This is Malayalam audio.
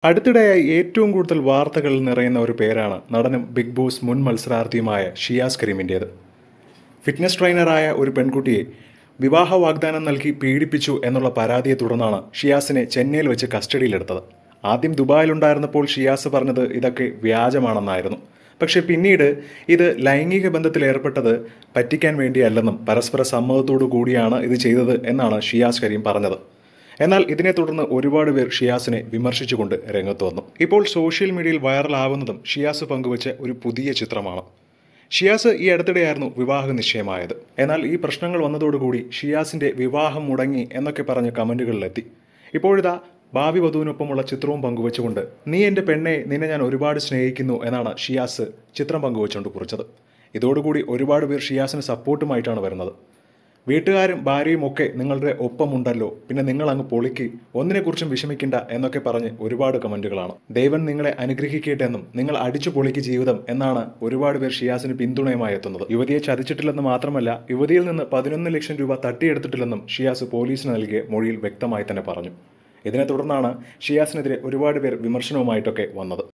അടുത്തിടെയായി ഏറ്റവും കൂടുതൽ വാർത്തകളിൽ നിറയുന്ന ഒരു പേരാണ് നടനും ബിഗ് ബോസ് മുൻ മത്സരാർത്ഥിയുമായ ഷിയാസ് കരീമിൻ്റേത് ഫിറ്റ്നസ് ട്രെയിനറായ ഒരു പെൺകുട്ടിയെ വിവാഹ വാഗ്ദാനം നൽകി പീഡിപ്പിച്ചു എന്നുള്ള പരാതിയെ തുടർന്നാണ് ഷിയാസിനെ ചെന്നൈയിൽ വെച്ച് കസ്റ്റഡിയിലെടുത്തത് ആദ്യം ദുബായിലുണ്ടായിരുന്നപ്പോൾ ഷിയാസ് പറഞ്ഞത് ഇതൊക്കെ വ്യാജമാണെന്നായിരുന്നു പക്ഷെ പിന്നീട് ഇത് ലൈംഗിക ബന്ധത്തിൽ ഏർപ്പെട്ടത് പറ്റിക്കാൻ വേണ്ടിയല്ലെന്നും പരസ്പര സമ്മതത്തോടു കൂടിയാണ് ഇത് ചെയ്തത് എന്നാണ് ഷിയാസ് കരീം പറഞ്ഞത് എന്നാൽ ഇതിനെ തുടർന്ന് ഒരുപാട് പേർ ഷിയാസിനെ വിമർശിച്ചുകൊണ്ട് രംഗത്ത് വന്നു ഇപ്പോൾ സോഷ്യൽ മീഡിയയിൽ വൈറലാവുന്നതും ഷിയാസ് പങ്കുവച്ച ഒരു പുതിയ ചിത്രമാണ് ഷിയാസ് ഈ അടുത്തിടെയായിരുന്നു വിവാഹ നിശ്ചയമായത് എന്നാൽ ഈ പ്രശ്നങ്ങൾ വന്നതോടുകൂടി ഷിയാസിന്റെ വിവാഹം മുടങ്ങി എന്നൊക്കെ പറഞ്ഞ് കമന്റുകളിലെത്തി ഇപ്പോഴിതാ ഭാവി വധുവിനൊപ്പമുള്ള ചിത്രവും പങ്കുവച്ചുകൊണ്ട് നീ എൻ്റെ പെണ്ണെ നിന്നെ ഞാൻ ഒരുപാട് സ്നേഹിക്കുന്നു എന്നാണ് ഷിയാസ് ചിത്രം പങ്കുവച്ചുകൊണ്ട് കുറിച്ചത് ഇതോടുകൂടി ഒരുപാട് പേർ ഷിയാസിന് സപ്പോർട്ടുമായിട്ടാണ് വരുന്നത് വീട്ടുകാരും ഭാര്യയും ഒക്കെ നിങ്ങളുടെ ഒപ്പമുണ്ടല്ലോ പിന്നെ നിങ്ങൾ അങ്ങ് പൊളിക്ക് ഒന്നിനെക്കുറിച്ചും വിഷമിക്കണ്ട എന്നൊക്കെ പറഞ്ഞ് ഒരുപാട് കമന്റുകളാണ് ദൈവം നിങ്ങളെ അനുഗ്രഹിക്കട്ടെ എന്നും നിങ്ങൾ അടിച്ചു പൊളിക്ക് ജീവിതം എന്നാണ് ഒരുപാട് പേർ ഷിയാസിന് പിന്തുണയുമായി എത്തുന്നത് യുവതിയെ ചതിച്ചിട്ടില്ലെന്ന് മാത്രമല്ല യുവതിയിൽ നിന്ന് പതിനൊന്ന് ലക്ഷം രൂപ തട്ടിയെടുത്തിട്ടില്ലെന്നും ഷിയാസ് പോലീസിന് നൽകിയ മൊഴിയിൽ വ്യക്തമായി തന്നെ പറഞ്ഞു ഇതിനെ തുടർന്നാണ് ഷിയാസിനെതിരെ ഒരുപാട് പേർ വിമർശനവുമായിട്ടൊക്കെ വന്നത്